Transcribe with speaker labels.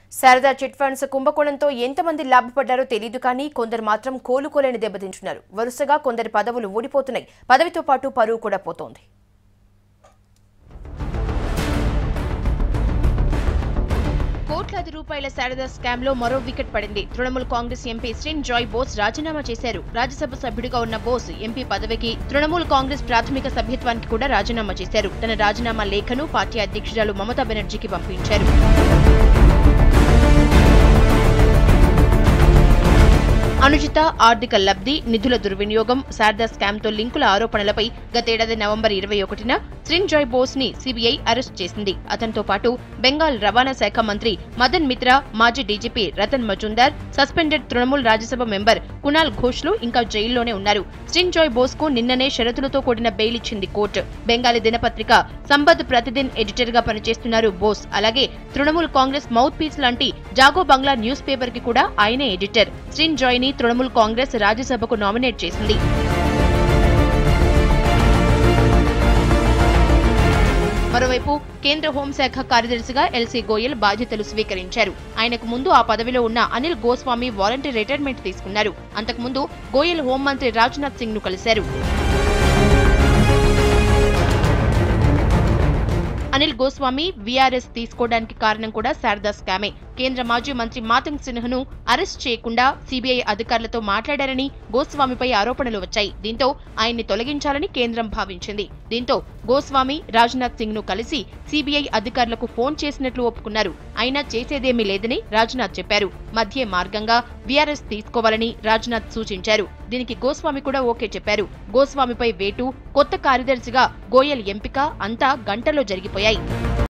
Speaker 1: Sharada chit funds కుంభకోణంతో ఎంతమంది లాభపడ్డారో తెలియదు కానీ కొందరు మాత్రం కోలుకోలేని దెబ్బతింటున్నారు వరుసగా కొందరి పదవులు ఊడిపోతున్నాయి పదవితో పాటు పరువు కూడా పోతోంది
Speaker 2: కోట్లాది రూపాయల శారదా స్కామ్ లో మరో వికెట్ పడింది తృణమూల్ కాంగ్రెస్ ఎంపీ శ్రీన్ జాయ్ బోస్ రాజీనామా చేశారు రాజ్యసభ సభ్యుడిగా ఉన్న బోస్ ఎంపీ పదవికి తృణమూల్ కాంగ్రెస్ ప్రాథమిక సభ్యత్వానికి కూడా రాజీనామా చేశారు తన రాజీనామా లేఖను పార్టీ అధ్యక్షురాలు మమతా బెనర్జీకి పంపించారు అనుచిత ఆర్థిక లబ్ధి నిధుల దుర్వినియోగం శారదా స్కామ్ తో లింకుల ఆరోపణలపై గతేడాది నవంబర్ ఇరవై ఒకటిన శ్రీంజాయ్ బోస్ ని సిబిఐ అరెస్ట్ చేసింది అతనితో పాటు బెంగాల్ రవాణా శాఖ మంత్రి మదన్ మిత్రా మాజీ DGP Ratan Majumdar suspended Trinamool Rajya Sabha member Kunal ఘోష్లు ఇంకా జైల్లోనే ఉన్నారు శ్రీంజాయ్ బోస్ కు నిన్ననే షరతులతో కూడిన బెయిల్ ఇచ్చింది కోర్టు బెంగాలీ దినపత్రిక సంబద్ ప్రతిదిన్ ఎడిటర్ గా పనిచేస్తున్నారు బోస్ అలాగే తృణమూల్ కాంగ్రెస్ మౌత్ పీస్ లాంటి జాగో బంగ్లా న్యూస్ పేపర్ కి కూడా ఆయనే ఎడిటర్ శ్రీంజాయ్ ని తృణమూల్ కాంగ్రెస్ రాజ్యసభకు నామినేట్ చేసింది మరోవైపు కేంద్ర హోంశాఖ కార్యదర్శిగా ఎల్సీ గోయల్ బాధ్యతలు స్వీకరించారు ఆయనకు ముందు ఆ పదవిలో ఉన్న అనిల్ గోస్వామి వాలంటీర్ రిటైర్మెంట్ తీసుకున్నారు అంతకుముందు గోయల్ హోంమంత్రి రాజ్నాథ్ సింగ్ ను కలిశారు అనిల్ గోస్వామి వీఆర్ఎస్ తీసుకోవడానికి కారణం కూడా శారదా స్కామే కేంద్ర మాజీ మంత్రి మాతంగ్ సిన్హను అరెస్ట్ చేయకుండా సిబిఐ అధికారులతో మాట్లాడారని గోస్వామిపై ఆరోపణలు వచ్చాయి దీంతో ఆయన్ని తొలగించాలని కేంద్రం భావించింది దీంతో గోస్వామి రాజ్నాథ్ సింగ్ ను కలిసి సిబిఐ అధికారులకు ఫోన్ చేసినట్లు ఒప్పుకున్నారు అయినా చేసేదేమీ లేదని రాజ్నాథ్ చెప్పారు మధ్య మార్గంగా వీఆర్ఎస్ తీసుకోవాలని రాజ్నాథ్ సూచించారు దీనికి గోస్వామి కూడా ఓకే చెప్పారు గోస్వామిపై వేటు కొత్త కార్యదర్శిగా గోయల్ ఎంపిక అంతా గంటలో జరిగిపోయాయి